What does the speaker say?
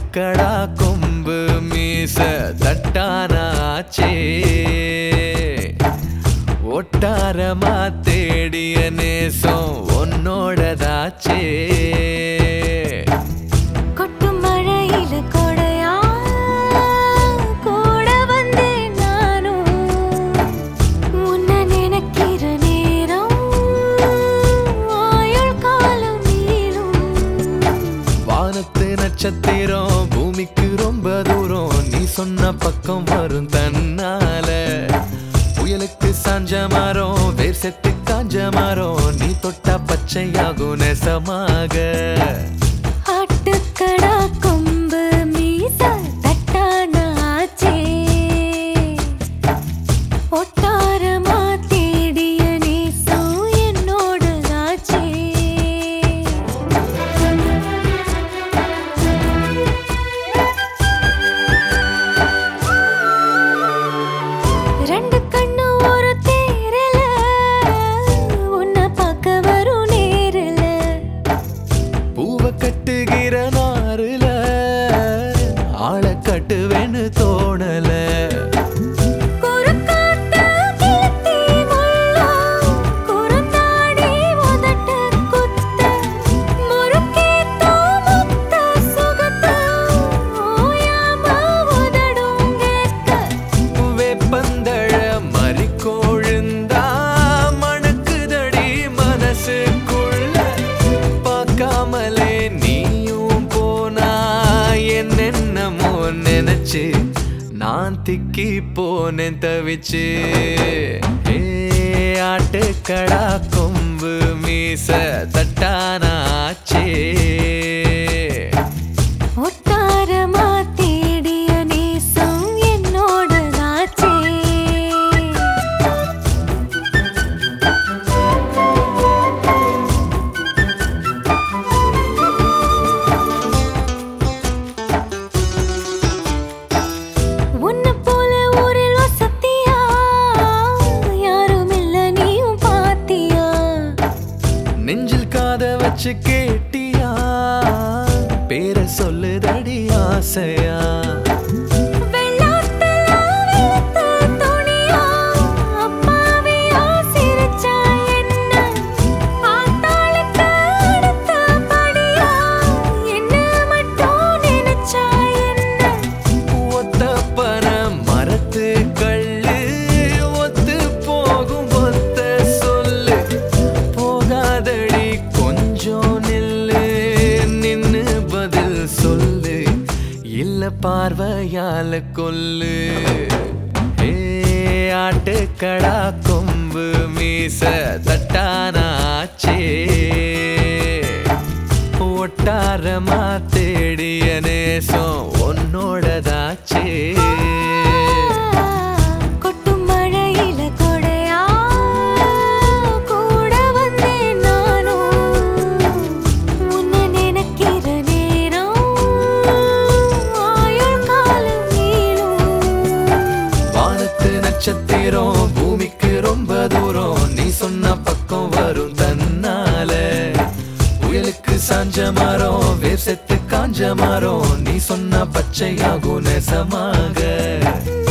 ஆட்டுக்கடா கொம்பு மீச தட்டானாச்சே ஒட்டாரமா தேடிய நேசம் உன்னோடதாச்சே கொட்டும் மழையில கொடையா கூட வந்தேன் நானும் உன்னை நினைக்கிற நேரம் ஆயுள் காலம் நீளும் வானத்து நட்சத்திரம் பூமிக்கு ரொம்ப தூரம் நீ சொன்ன பக்கம் வரும் தன்னால புயலுக்கு சாஞ்ச மரம் வேர் செத்து காஞ்ச மரம் நீ தொட்டா பச்சையாகும் நெசமாக ஆட்டுக்கடா கொம்பு மீச தட்டானாச்சே ஒட்டாரமா தேடிய நேசம் என்னோடதாச்சே ரெண்டு கண்ணு ஒரு தேரல உன்னை பார்க்க வரும் நேரல பூவை கட்டுகிற நாருல ஆளை கட்டுவேன்னு தோணல குறுக்காத்த கிழத்தி முள்ளம், குறுந்தாடி உதட்ட குத்த, முறுக்கேத்தோ முத்த சுகத்த, ஓயாம உதடும் கேட்க. வேப்பந்தழ மறிக்கோழுந்தா மணக்குதடி மனசுக்குள்ள பார்க்காமலே நீயும் போனா என்னென்னமோ நினைச்சு நான் திக்கி போனேன் தவிச்சு ஏ ஆட்டுக்கடா கொம்பு மீச தட்டானாச்சே ஒட்டாரமா தேடிய நேசம் என்னோடதாச்சே உன்னை போல ஊரில் வசத்தியா யாரும் இல்ல நீயும் பாத்தியா நெஞ்சில் காத வச்சு கேட்டியா பேர சொல்லுதடி ஆசையா வெள்ளாட்டுல வெளுத்த துணியா அப்பாவியா சிரிச்சா என்ன ஆத்தாளுக்கு அடுத்த படியா என்ன மட்டும் நினைச்சா என்ன ஒத்தப்பன மரத்து கள்ளு ஒத்து போகும் ஒத்த சொல்லு போகாதடி கொஞ்சம் நில்லு நின்னு பதில் சொல்லு இல்ல பார்வையால கொல்லு ஏ ஆட்டுக்கடா கொம்பு மீச தட்டானாச்சே ஒட்டாரமா தேடிய நேசம் உன்னோடதாச்சே கொட்டும் மழையில கொடையா கூட வந்தேன் நானும் உன்னை நினைக்கிற நேரம் ஆயுள் காலம் நீளும் வானத்து நட்சத்திரம் பூமிக்கு ரொம்ப தூரம் நீ சொன்ன பக்கம் வரும் தன்னால புயலுக்கு சாஞ்ச மரம் வேர் செத்து காஞ்ச மரம் நீ சொன்ன பச்சையாகும் நெசமாக